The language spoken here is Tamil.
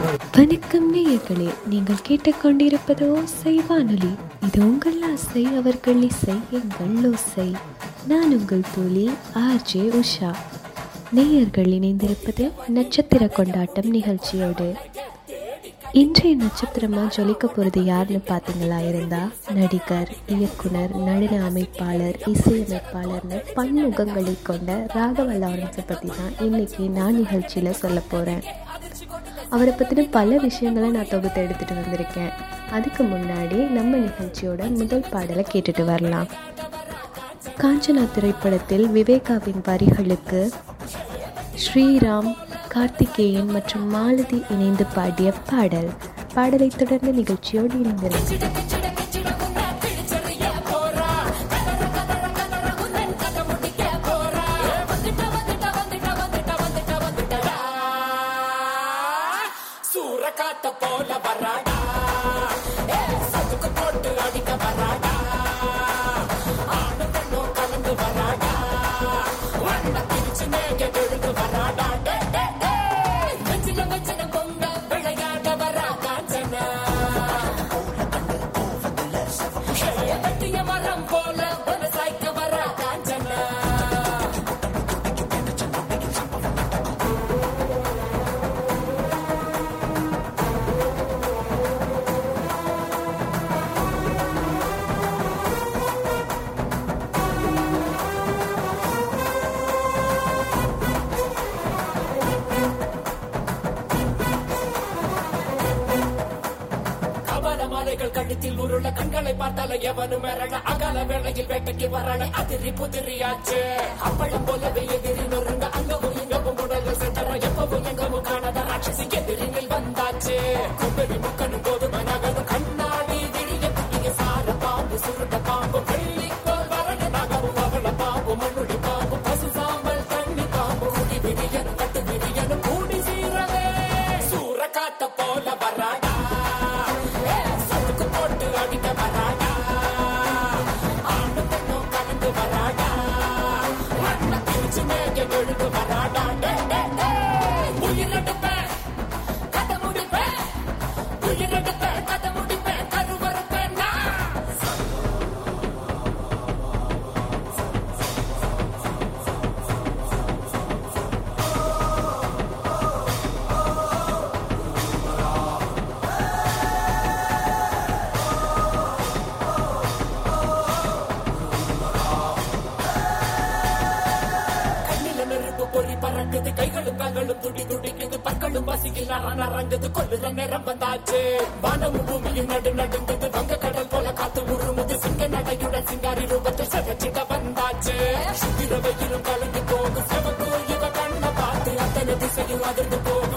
வணக்கம் நேயர்களே நீங்கள் கேட்டுக்கொண்டிருப்பது ஓசை வானொலி இது உங்கள் ஆசை அவர்கள் இசை எங்கள் ஓசை நான் உங்கள் தோழி ஆர்ஜே உஷா நேயர்கள் இணைந்திருப்பது நட்சத்திர கொண்டாட்டம் நிகழ்ச்சியோடு இன்றைய நட்சத்திரமா ஜொலிக்க போகிறது யாருன்னு பார்த்தீங்களா இருந்தா நடிகர் இயக்குனர் நடன அமைப்பாளர் இசையமைப்பாளர்னு பன்முகங்களை கொண்ட ராகவ லாரன்ஸை பற்றி தான் இன்னைக்கு நான் நிகழ்ச்சியில் சொல்ல போகிறேன் அவரை பற்றின பல விஷயங்களை நான் தொகுத்து எடுத்துகிட்டு வந்திருக்கேன் அதுக்கு முன்னாடி நம்ம நிகழ்ச்சியோட முதல் பாடலை கேட்டுட்டு வரலாம் காஞ்சனா திரைப்படத்தில் விவேகாவின் வரிகளுக்கு ஸ்ரீராம் கார்த்திகேயன் மற்றும் மாலதி இணைந்து பாடிய பாடல் பாடலைத் தொடர்ந்து நிகழ்ச்சியோடு இணைந்திருக்கும் சூறக்காத்த போல வராடா ஏ, சதுக்கு போட்டு அடிக்க வராடா ஆணு பெண்ணும் கலந்து வராடா வண்ண பிரிச்சு மேக விழுந்து வராடா டே, டே, டே. வச்சின வச்சின பொங்க விளையாட வரா காஞ்சனா ஏ, வெட்டிய மரம் போல ஒரு சாய்க்க வரா காஞ்சனா கவல மாலைகள் கழுத்தில் உருள கண்களை பார்த்தால எவனும் மிரள அகல வேளையில் வேட்டைக்கு வரல அதிரி புதிரியாச்சு அப்பளம் போலவே எதிரி நொறுங்க அங்கவும் இங்கவும் உடல் சென்ற எப்பவும் எங்கவும் காணாத ராட்சசி எதிரினில் வந்தாச்சு கும்பரி முக்கனும் கோதுமை நகரும் கண்ணாடி திரிய குட்டிய சார பாம்பு சுருட்ட பாம்பு வெள்ளிக்கோல் வரண நகரும் அவள பாம்பு மண்ணுடி பாம்பு பசு சாம்பல் தண்ணி பாம்பு குடி விரியனும் கட்டு விரியனும் கூடி சீரவே சூற காத்த போல வராடா ஏ, சதுக்கு போட்டு அடிக்க வராடா ஆணு பெண்ணும் கலந்து வராடா வண்ண பிரிச்சு மேக விழுந்து வராடா டே, டே, டே. உயிரெடுப்பேன் கதை முடிப்பேன் உயிரெடுப்பேன் கதை முடிப்பேன் கருவறுப்பேன் நான் கண்ணில நெருப்பு பொறி பறக்குது கைகளும் கால்களும் துடி துடிக்குது பற்களும் பசியில் நர நரங்குது கொள்ளுற நேரம் வந்தாச்சு வானமும் பூமியும் நடு நடுங்குது வங்க கடல் போல காத்து உருமுது சிங்க நடையுடன் சிங்காரி ரூபத்தில் செவச்சிட வந்தாச்சு சுத்திர வெயிலும் கலந்து போகும் செவக்கு இவ கண்ண பார்த்து அத்தனை திசையும் அதிர்ந்து போகும்